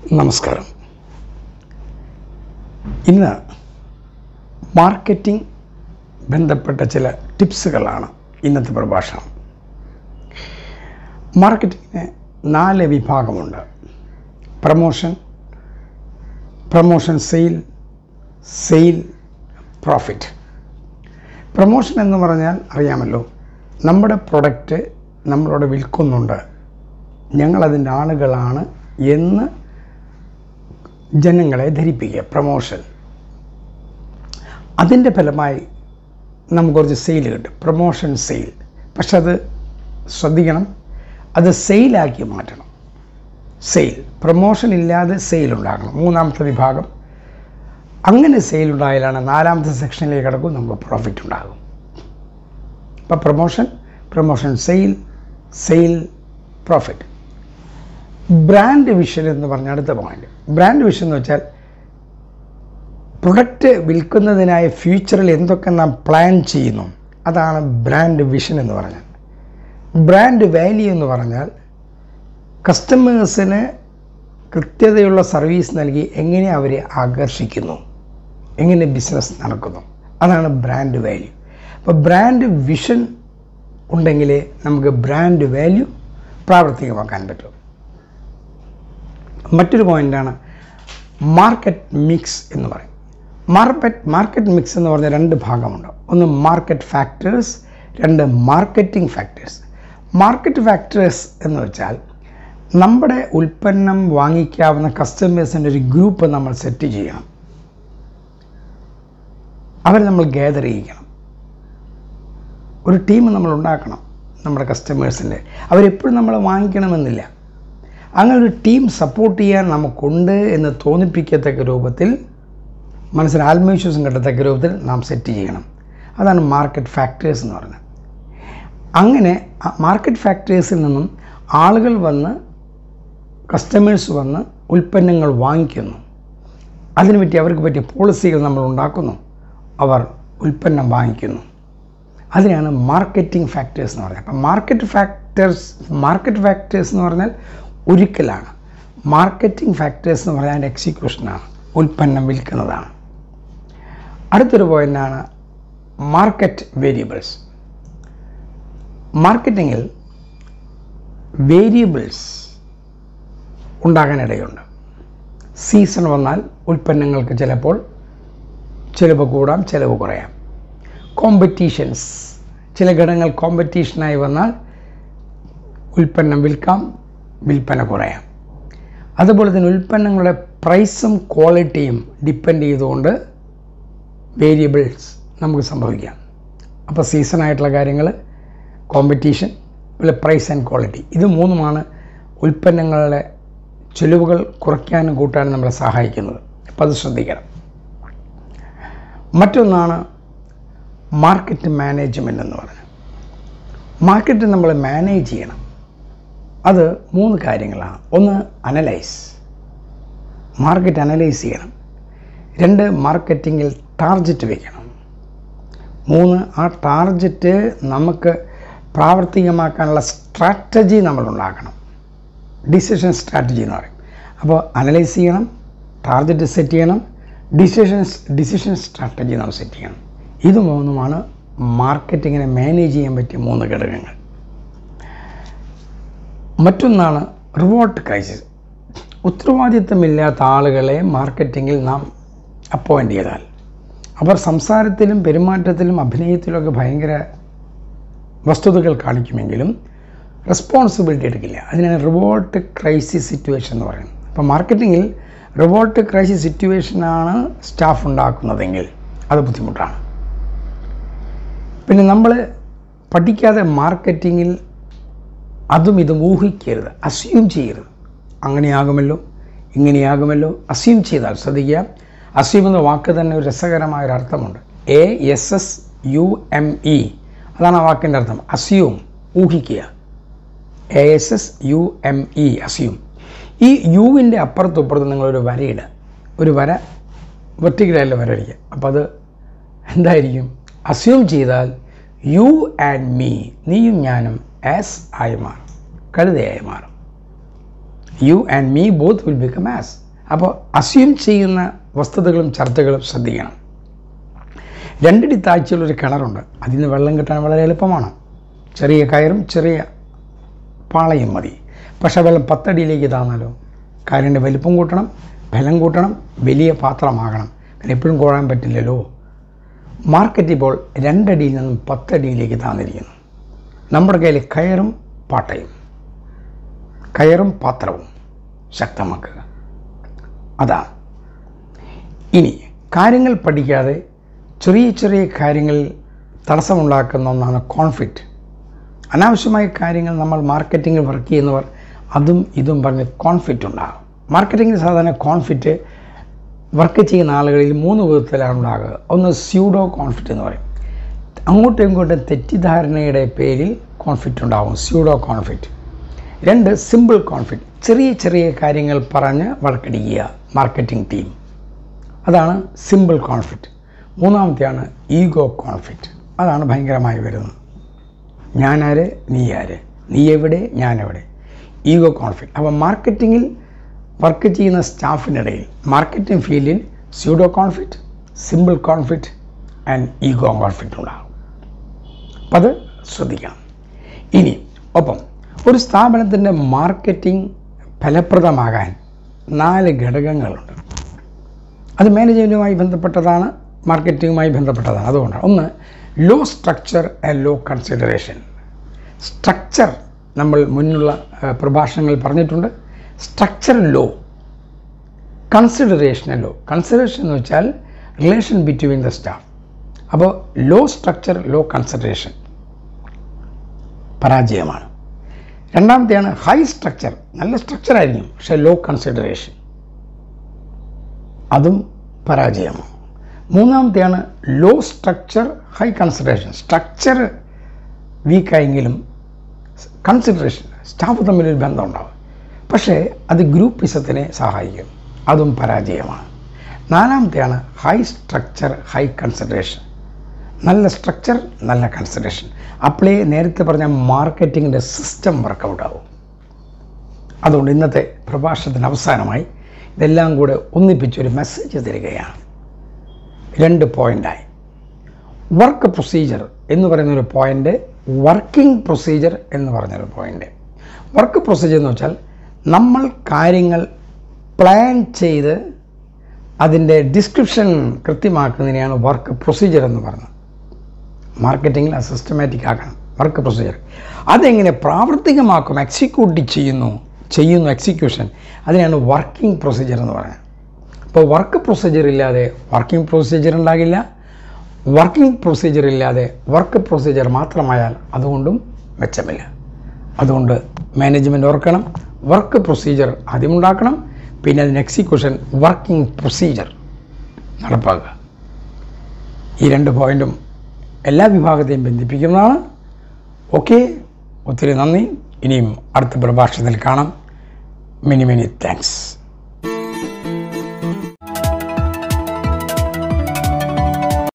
നമസ്കാരം ഇന്ന് മാർക്കറ്റിംഗ് ബന്ധപ്പെട്ട ചില ടിപ്സുകളാണ് ഇന്നത്തെ പ്രഭാഷണം മാർക്കറ്റിങ്ങിന് നാല് വിഭാഗമുണ്ട് promotion promotion sale sale profit promotion എന്ന് പറഞ്ഞാൽ അറിയാമല്ലോ നമ്മുടെ പ്രൊഡക്റ്റ് നമ്മളോട് വിൽക്കുന്നുണ്ട് ഞങ്ങളതിൻ്റെ ആളുകളാണ് എന്ന് ജനങ്ങളെ ധരിപ്പിക്കുക പ്രമോഷൻ അതിൻ്റെ ഫലമായി നമുക്ക് കുറച്ച് സെയിൽ കിട്ടും പ്രൊമോഷൻ സെയിൽ പക്ഷെ അത് ശ്രദ്ധിക്കണം അത് സെയിലാക്കി മാറ്റണം സെയിൽ പ്രൊമോഷൻ ഇല്ലാതെ സെയിൽ ഉണ്ടാക്കണം മൂന്നാമത്തെ വിഭാഗം അങ്ങനെ സെയിൽ ഉണ്ടായാലാണ് നാലാമത്തെ സെക്ഷനിലേക്ക് കിടക്കും നമുക്ക് പ്രോഫിറ്റ് ഉണ്ടാകും അപ്പോൾ promotion promotion sale sale profit brand vision എന്ന് പറഞ്ഞ അടുത്ത പോയിന്റ് ബ്രാൻഡ് വിഷൻ എന്ന് വെച്ചാൽ പ്രൊഡക്റ്റ് വിൽക്കുന്നതിനായി ഫ്യൂച്ചറിൽ എന്തൊക്കെ നാം പ്ലാൻ ചെയ്യുന്നു അതാണ് ബ്രാൻഡ് വിഷൻ എന്ന് പറഞ്ഞാൽ ബ്രാൻഡ് വാല്യൂ എന്ന് പറഞ്ഞാൽ കസ്റ്റമേഴ്സിന് കൃത്യതയുള്ള സർവീസ് നൽകി എങ്ങനെ അവരെ ആകർഷിക്കുന്നു എങ്ങനെ ബിസിനസ് നടക്കുന്നു അതാണ് ബ്രാൻഡ് വാല്യൂ അപ്പോൾ ബ്രാൻഡ് വിഷൻ ഉണ്ടെങ്കിലേ നമുക്ക് ബ്രാൻഡ് വാല്യൂ പ്രാവർത്തികമാക്കാൻ പറ്റും മറ്റൊരു പോയിൻ്റാണ് മാർക്കറ്റ് മിക്സ് എന്ന് പറയും മാർക്കറ്റ് മാർക്കറ്റ് മിക്സ് എന്ന് പറഞ്ഞ രണ്ട് ഭാഗമുണ്ട് ഒന്ന് മാർക്കറ്റ് ഫാക്ടേഴ്സ് രണ്ട് മാർക്കറ്റിംഗ് ഫാക്ടേഴ്സ് മാർക്കറ്റ് ഫാക്ടേഴ്സ് എന്ന് വെച്ചാൽ നമ്മുടെ ഉൽപ്പന്നം വാങ്ങിക്കാവുന്ന കസ്റ്റമേഴ്സിൻ്റെ ഒരു ഗ്രൂപ്പ് നമ്മൾ സെറ്റ് ചെയ്യണം അവരെ നമ്മൾ ഗ്യാദർ ചെയ്യിക്കണം ഒരു ടീം നമ്മൾ ഉണ്ടാക്കണം നമ്മുടെ കസ്റ്റമേഴ്സിൻ്റെ അവരെപ്പോഴും നമ്മൾ വാങ്ങിക്കണമെന്നില്ല അങ്ങനെ ഒരു ടീം സപ്പോർട്ട് ചെയ്യാൻ നമുക്കുണ്ട് എന്ന് തോന്നിപ്പിക്കത്തക്ക രൂപത്തിൽ മനസ്സിന് ആത്മവിശ്വാസം കിട്ടത്തക്ക രൂപത്തിൽ നാം സെറ്റ് ചെയ്യണം അതാണ് മാർക്കറ്റ് ഫാക്ടേഴ്സ് എന്ന് പറയുന്നത് അങ്ങനെ മാർക്കറ്റ് ഫാക്ടേഴ്സിൽ നിന്നും ആളുകൾ വന്ന് കസ്റ്റമേഴ്സ് വന്ന് ഉൽപ്പന്നങ്ങൾ വാങ്ങിക്കുന്നു അതിനു പറ്റി അവർക്ക് പറ്റിയ പോളിസികൾ നമ്മൾ ഉണ്ടാക്കുന്നു അവർ ഉൽപ്പന്നം വാങ്ങിക്കുന്നു അതിനാണ് മാർക്കറ്റിംഗ് ഫാക്ടേഴ്സ് എന്ന് പറയുന്നത് അപ്പം മാർക്കറ്റ് ഫാക്ടേഴ്സ് മാർക്കറ്റ് ഫാക്ടേഴ്സ് എന്ന് പറഞ്ഞാൽ ഒരിക്കലാണ് മാർക്കറ്റിംഗ് ഫാക്ടേഴ്സ് എന്ന് പറഞ്ഞാൽ അതിൻ്റെ എക്സിക്യൂഷനാണ് ഉൽപ്പന്നം വിൽക്കുന്നതാണ് അടുത്തൊരു പോയിൻ്റാണ് മാർക്കറ്റ് വേരിയബിൾസ് മാർക്കറ്റിങ്ങിൽ വേരിയബിൾസ് ഉണ്ടാകാനിടയുണ്ട് സീസൺ വന്നാൽ ഉൽപ്പന്നങ്ങൾക്ക് ചിലപ്പോൾ ചിലവ് കൂടാം ചിലവ് കുറയാം കോമ്പറ്റീഷൻസ് ചില ഘടകങ്ങൾ കോമ്പറ്റീഷനായി വന്നാൽ ഉൽപ്പന്നം വിൽക്കാം വിൽപ്പന കുറയാം അതുപോലെ തന്നെ ഉൽപ്പന്നങ്ങളുടെ പ്രൈസും ക്വാളിറ്റിയും ഡിപ്പെൻഡ് ചെയ്തുകൊണ്ട് വേരിയബിൾസ് നമുക്ക് സംഭവിക്കാം അപ്പോൾ സീസണായിട്ടുള്ള കാര്യങ്ങൾ കോമ്പറ്റീഷൻ പിന്നെ പ്രൈസ് ആൻഡ് ക്വാളിറ്റി ഇത് മൂന്നുമാണ് ഉൽപ്പന്നങ്ങളുടെ ചിലവുകൾ കുറയ്ക്കാനും കൂട്ടാനും നമ്മളെ സഹായിക്കുന്നത് അപ്പോൾ അത് ശ്രദ്ധിക്കണം മറ്റൊന്നാണ് മാർക്കറ്റ് മാനേജ്മെൻ്റ് എന്ന് പറയുന്നത് മാർക്കറ്റ് നമ്മൾ മാനേജ് ചെയ്യണം അത് മൂന്ന് കാര്യങ്ങളാണ് ഒന്ന് അനലൈസ് മാർക്കറ്റ് അനലൈസ് ചെയ്യണം രണ്ട് മാർക്കറ്റിങ്ങിൽ ടാർജറ്റ് വയ്ക്കണം മൂന്ന് ആ ടാർജറ്റ് നമുക്ക് പ്രാവർത്തികമാക്കാനുള്ള സ്ട്രാറ്റജി നമ്മൾ ഉണ്ടാക്കണം ഡിസിഷൻ സ്ട്രാറ്റജി എന്ന് പറയും അപ്പോൾ അനലൈസ് ചെയ്യണം ടാർജറ്റ് സെറ്റ് ചെയ്യണം ഡിസിഷൻസ് ഡിസിഷൻ സ്ട്രാറ്റജി നമ്മൾ സെറ്റ് ചെയ്യണം ഇത് മൂന്നുമാണ് മാർക്കറ്റിങ്ങിനെ മാനേജ് ചെയ്യാൻ പറ്റിയ മൂന്ന് ഘടകങ്ങൾ മറ്റൊന്നാണ് റിവോർട്ട് ക്രൈസിസ് ഉത്തരവാദിത്തമില്ലാത്ത ആളുകളെ മാർക്കറ്റിങ്ങിൽ നാം അപ്പോയിൻ്റ് ചെയ്താൽ അവർ സംസാരത്തിലും പെരുമാറ്റത്തിലും അഭിനയത്തിലുമൊക്കെ ഭയങ്കര വസ്തുതകൾ കാണിക്കുമെങ്കിലും റെസ്പോൺസിബിലിറ്റി എടുക്കില്ല അതിനാണ് റിവോർട്ട് ക്രൈസിസ് സിറ്റുവേഷൻ എന്ന് പറയുന്നത് അപ്പോൾ മാർക്കറ്റിങ്ങിൽ റിവോർട്ട് ക്രൈസിസ് സിറ്റുവേഷനാണ് സ്റ്റാഫ് ഉണ്ടാക്കുന്നതെങ്കിൽ അത് ബുദ്ധിമുട്ടാണ് പിന്നെ നമ്മൾ പഠിക്കാതെ മാർക്കറ്റിങ്ങിൽ അതും ഇതും ഊഹിക്കരുത് അസ്യൂം ചെയ്യരുത് അങ്ങനെയാകുമല്ലോ ഇങ്ങനെയാകുമല്ലോ അസ്യൂം ചെയ്താൽ ശ്രദ്ധിക്കുക അസ്യൂം എന്ന വാക്ക് തന്നെ ഒരു രസകരമായ ഒരു അർത്ഥമുണ്ട് A S S U M E അതാണ് ആ വാക്കിൻ്റെ അർത്ഥം അസ്യൂം ഊഹിക്കുക A S S U M E assume ഈ യുവിൻ്റെ അപ്പുറത്തും ഇപ്പുറത്തും നിങ്ങളൊരു വരയിടുക ഒരു വര വെർട്ടിക്കലായിട്ട് വര വരയ്ക്കുക അപ്പോൾ അത് എന്തായിരിക്കും അസ്യൂം ചെയ്താൽ യു ആൻഡ് മീ നീയും ഞാനും ആസ് ആയി മാറും കഴുതയായി മാറും you and me both will become ass അപ്പോൾ അസ്യൂം ചെയ്യുന്ന വസ്തുതകളും ചർച്ചകളും ശ്രദ്ധിക്കണം രണ്ടടി താഴ്ചയുള്ളൊരു കിണറുണ്ട് അതിൽ നിന്ന് വെള്ളം കിട്ടാൻ വളരെ എളുപ്പമാണ് ചെറിയ കയറും ചെറിയ പാളയും മതി പക്ഷേ വെള്ളം പത്തടിയിലേക്ക് താന്നാലോ കാലിൻ്റെ വലിപ്പം കൂട്ടണം ബലം കൂട്ടണം വലിയ പാത്രമാകണം കാരണം എപ്പോഴും കോഴാൻ പറ്റില്ലല്ലോ മാർക്കറ്റ് ഇപ്പോൾ രണ്ടടിയിൽ നിന്നും പത്തടിയിലേക്ക് താന്നിരിക്കുന്നു നമ്മുടെ കയ്യിൽ കയറും പാട്ടയും കയറും പാത്രവും ശക്തമാക്കുക അതാണ് ഇനി കാര്യങ്ങൾ പഠിക്കാതെ ചെറിയ ചെറിയ കാര്യങ്ങളിൽ തടസ്സമുണ്ടാക്കുന്ന ഒന്നാണ് കോൺഫ്ലിക്റ്റ് അനാവശ്യമായ കാര്യങ്ങൾ നമ്മൾ മാർക്കറ്റിങ്ങിൽ വർക്ക് ചെയ്യുന്നവർ അതും ഇതും പറഞ്ഞ് കോൺഫ്ലിക്റ്റ് ഉണ്ടാകും മാർക്കറ്റിങ്ങിൽ സാധാരണ കോൺഫ്ലിക്റ്റ് വർക്ക് ചെയ്യുന്ന ആളുകളിൽ മൂന്ന് വിധത്തിലാണ് ഉണ്ടാകുക ഒന്ന് സ്യൂഡോ കോൺഫ്ലിക്റ്റ് എന്ന് പറയും അങ്ങോട്ടും ഇങ്ങോട്ടും തെറ്റിദ്ധാരണയുടെ പേരിൽ കോൺഫ്ലിക്റ്റ് ഉണ്ടാകും സ്യൂഡോ കോൺഫ്ലിക്റ്റ് രണ്ട് സിമ്പിൾ കോൺഫ്ലിക്റ്റ് ചെറിയ ചെറിയ കാര്യങ്ങൾ പറഞ്ഞ് വഴക്കടിക്കുക മാർക്കറ്റിംഗ് ടീം അതാണ് സിമ്പിൾ കോൺഫ്ലിക്റ്റ് മൂന്നാമത്തെയാണ് ഈഗോ കോൺഫ്ലിക്റ്റ് അതാണ് ഭയങ്കരമായി വരുന്നത് ഞാനാര് നീ ആര് നീ എവിടെ ഞാൻ എവിടെ ഈഗോ കോൺഫ്ലിക്റ്റ് അപ്പോൾ മാർക്കറ്റിങ്ങിൽ വർക്ക് ചെയ്യുന്ന സ്റ്റാഫിനിടയിൽ മാർക്കറ്റിംഗ് ഫീൽഡിൽ pseudo conflict simple conflict and ego conflict ഉണ്ടാകും അപ്പം അത് ശ്രദ്ധിക്കണം ഇനി ഒപ്പം ഒരു സ്ഥാപനത്തിൻ്റെ മാർക്കറ്റിംഗ് ഫലപ്രദമാകാൻ നാല് ഘടകങ്ങളുണ്ട് അത് മാനേജ്മെൻറ്റുമായി ബന്ധപ്പെട്ടതാണ് മാർക്കറ്റിങ്ങുമായി ബന്ധപ്പെട്ടതാണ് അതുകൊണ്ടാണ് ഒന്ന് low structure and low consideration structure നമ്മൾ മുന്നുള്ള ആ, പ്രഭാഷണങ്ങളിൽ പറഞ്ഞിട്ടുണ്ട് structure low consideration low consideration എന്ന് വെച്ചാൽ റിലേഷൻ ബിറ്റ്വീൻ ദ സ്റ്റാഫ് അപ്പോൾ ലോ സ്ട്രക്ചർ ലോ കൺസിഡറേഷൻ പരാജയമാണ് രണ്ടാമത്തെയാണ് ഹൈ സ്ട്രക്ചർ നല്ല സ്ട്രക്ചർ ആയിരിക്കും പക്ഷേ ലോ കൺസിഡറേഷൻ അതും പരാജയമാണ് മൂന്നാമത്തെയാണ് low structure high consideration structure വീക്കായെങ്കിലും കൺസിഡറേഷൻ സ്റ്റാഫ് തമ്മിലൊരു ബന്ധമുണ്ടാവും പക്ഷേ അത് ഗ്രൂപ്പിസത്തിനെ സഹായിക്കും അതും പരാജയമാണ് നാലാമത്തെയാണ് ഹൈ സ്ട്രക്ചർ ഹൈ കൺസിഡറേഷൻ നല്ല സ്ട്രക്ചർ നല്ല കൺസിഡറേഷൻ അപ്പോഴേ നേരത്തെ പറഞ്ഞ മാർക്കറ്റിങ്ങിൻ്റെ സിസ്റ്റം വർക്കൗട്ട് ആവും അതുകൊണ്ട് ഇന്നത്തെ പ്രഭാഷണത്തിന് അവസാനമായി ഇതെല്ലാം കൂടെ ഒന്നിപ്പിച്ചൊരു മെസ്സേജ് തരികയാണ് രണ്ട് പോയിൻ്റായി വർക്ക് പ്രൊസീജിയർ എന്ന് പറയുന്നൊരു പോയിൻ്റ് വർക്കിംഗ് പ്രൊസീജിയർ എന്ന് പറഞ്ഞൊരു പോയിൻ്റ് വർക്ക് പ്രൊസീജിയർ എന്ന് വെച്ചാൽ നമ്മൾ കാര്യങ്ങൾ പ്ലാൻ ചെയ്ത് അതിൻ്റെ ഡിസ്ക്രിപ്ഷൻ കൃത്യമാക്കുന്നതിനെയാണ് വർക്ക് പ്രൊസീജിയർ എന്ന് പറയുന്നത് മാർക്കറ്റിങ്ങിൽ അത് സിസ്റ്റമാറ്റിക് ആക്കണം വർക്ക് പ്രൊസീജിയർ അതെങ്ങനെ പ്രാവർത്തികമാക്കും എക്സിക്യൂട്ട് ചെയ്യുന്നു ചെയ്യുന്നു എക്സിക്യൂഷൻ അതിനെയാണ് വർക്കിംഗ് പ്രൊസീജിയർ എന്ന് പറയുന്നത് അപ്പോൾ വർക്ക് പ്രൊസീജിയർ ഇല്ലാതെ വർക്കിംഗ് പ്രൊസീജിയർ ഉണ്ടാകില്ല വർക്കിംഗ് പ്രൊസീജിയർ ഇല്ലാതെ വർക്ക് പ്രൊസീജിയർ മാത്രമായാൽ അതുകൊണ്ടും മെച്ചമില്ല അതുകൊണ്ട് മാനേജ്മെൻറ്റ് ഓർക്കണം വർക്ക് പ്രൊസീജിയർ ആദ്യം ഉണ്ടാക്കണം പിന്നെ അതിന് എക്സിക്യൂഷൻ വർക്കിംഗ് പ്രൊസീജിയർ നടപ്പാക്കുക ഈ രണ്ട് പോയിൻറ്റും എല്ലാ വിഭാഗത്തെയും ബന്ധിപ്പിക്കുന്നതാണ് ഓക്കെ ഒത്തിരി നന്ദി ഇനിയും അടുത്ത പ്രഭാഷണത്തിൽ കാണാം മെനി മെനി താങ്ക്സ്